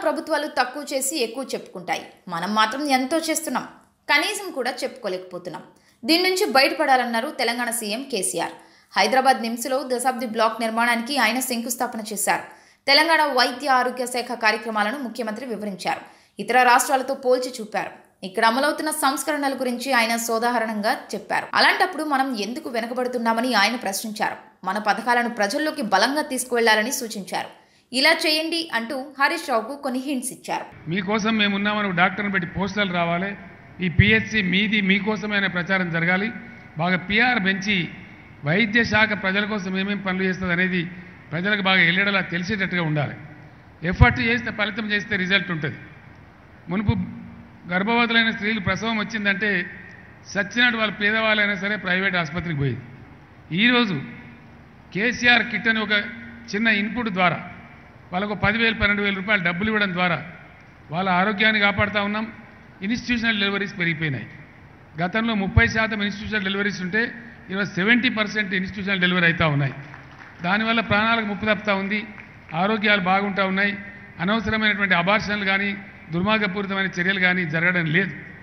ప్రభుత్వాలు తక్కువ చేసి ఎక్కువ చెప్పుకుంటాయి మనం మాత్రం ఎంతో చేస్తున్నాం కనీసం కూడా చెప్పుకోలేకపోతున్నాం దీని నుంచి బయటపడాలన్నారు తెలంగాణ సీఎం కేసీఆర్ హైదరాబాద్ నిమ్స్లో దశాబ్ది బ్లాక్ నిర్మాణానికి ఆయన శంకుస్థాపన చేశారు తెలంగాణ వైద్య ఆరోగ్య శాఖ కార్యక్రమాలను ముఖ్యమంత్రి వివరించారు ఇతర రాష్ట్రాలతో పోల్చి చూపారు ఇక్కడ అమలవుతున్న సంస్కరణల గురించి ఆయన సోదాహరణంగా చెప్పారు అలాంటప్పుడు మనం ఎందుకు వెనకబడుతున్నామని ఆయన ప్రశ్నించారు మన పథకాలను ప్రజల్లోకి బలంగా తీసుకువెళ్లాలని సూచించారు ఇలా చేయండి అంటూ హరీష్ రావుకు కొన్ని హింట్స్ ఇచ్చారు మీకోసం మేము ఉన్నామని డాక్టర్ని పెట్టి పోస్టర్లు రావాలి ఈ పిహెచ్సి మీది మీకోసమే అనే ప్రచారం జరగాలి బాగా పిఆర్ పెంచి వైద్య శాఖ ప్రజల కోసం ఏమేమి పనులు చేస్తుంది అనేది ప్రజలకు బాగా వెళ్ళేలా తెలిసేటట్టుగా ఉండాలి ఎఫర్ట్ చేస్తే ఫలితం చేస్తే రిజల్ట్ ఉంటుంది మునుపు గర్భవతులైన స్త్రీలు ప్రసవం వచ్చిందంటే సచ్చినట్టు వాళ్ళు పేదవాళ్ళైనా సరే ప్రైవేట్ ఆసుపత్రికి పోయేది ఈరోజు కేసీఆర్ కిట్ అని ఒక చిన్న ఇన్పుట్ ద్వారా వాళ్ళకు పదివేలు పన్నెండు వేల రూపాయలు డబ్బులు ఇవ్వడం ద్వారా వాళ్ళ ఆరోగ్యాన్ని కాపాడుతూ ఉన్నాం ఇన్స్టిట్యూషనల్ డెలివరీస్ పెరిగిపోయినాయి గతంలో ముప్పై శాతం ఇన్స్టిట్యూషనల్ డెలివరీస్ ఉంటే ఈరోజు సెవెంటీ పర్సెంట్ ఇన్స్టిట్యూషనల్ డెలివరీ అవుతూ ఉన్నాయి దానివల్ల ప్రాణాలకు ముప్పు తప్పుతూ ఉంది ఆరోగ్యాలు బాగుంటూ ఉన్నాయి అనవసరమైనటువంటి అబార్షన్లు కానీ దుర్మార్గపూరితమైన చర్యలు కానీ జరగడం లేదు